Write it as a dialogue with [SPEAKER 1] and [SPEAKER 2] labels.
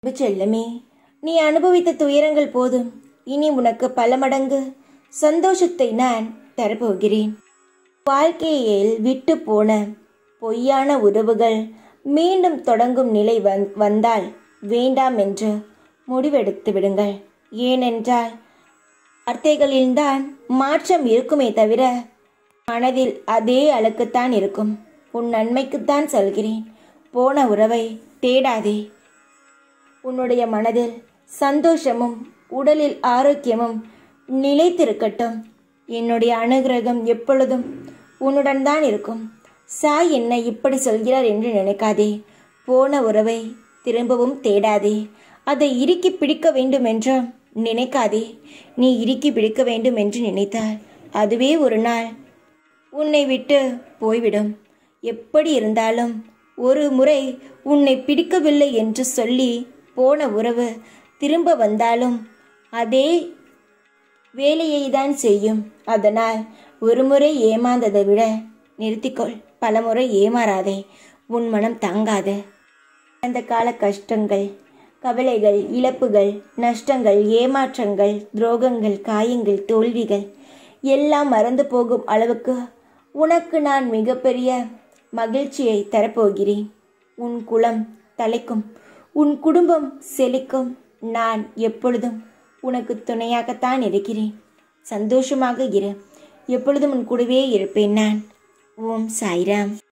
[SPEAKER 1] அன்பு செல்லமே நீ அனுபவித்த துயரங்கள் போதும் இனி உனக்கு பல மடங்கு சந்தோஷத்தை நான் தரப்போகிறேன் வாழ்க்கையில் விட்டு போன பொய்யான உறவுகள் மீண்டும் தொடங்கும் நிலை வந் வந்தால் வேண்டாம் என்று முடிவெடுத்து விடுங்கள் ஏனென்றால் வார்த்தைகளில்தான் மாற்றம் இருக்குமே தவிர மனதில் அதே அழுக்குத்தான் இருக்கும் உன் நன்மைக்குத்தான் சொல்கிறேன் போன உறவை தேடாதே உன்னுடைய மனதில் சந்தோஷமும் உடலில் ஆரோக்கியமும் நிலைத்திருக்கட்டும் என்னுடைய அனுகிரகம் எப்பொழுதும் உன்னுடன் தான் இருக்கும் சாய் என்னை இப்படி சொல்கிறார் என்று நினைக்காதே போன உறவை திரும்பவும் தேடாதே அதை இறுக்கி பிடிக்க வேண்டும் என்று நினைக்காதே நீ இறுக்கி பிடிக்க வேண்டும் என்று நினைத்தால் அதுவே ஒரு நாள் உன்னை விட்டு போய்விடும் எப்படி இருந்தாலும் ஒரு முறை உன்னை பிடிக்கவில்லை என்று சொல்லி போன உறவு திரும்ப வந்தாலும் அதே வேலையை தான் செய்யும் அதனால் ஒரு முறை ஏமாந்ததை விட நிறுத்திக்கொள் பலமுறை ஏமாறாதே உன் மனம் தாங்காது அந்த கால கஷ்டங்கள் கவலைகள் இழப்புகள் நஷ்டங்கள் ஏமாற்றங்கள் துரோகங்கள் காயங்கள் தோல்விகள் எல்லாம் மறந்து போகும் அளவுக்கு உனக்கு நான் மிகப்பெரிய மகிழ்ச்சியை தரப்போகிறேன் உன் குலம் தலைக்கும் உன் குடும்பம் செழிக்கும் நான் எப்பொழுதும் உனக்கு துணையாகத்தான் இருக்கிறேன் சந்தோஷமாக இரு எப்பொழுதும் உன் கூடவே இருப்பேன் நான் ஓம் சாய்ராம்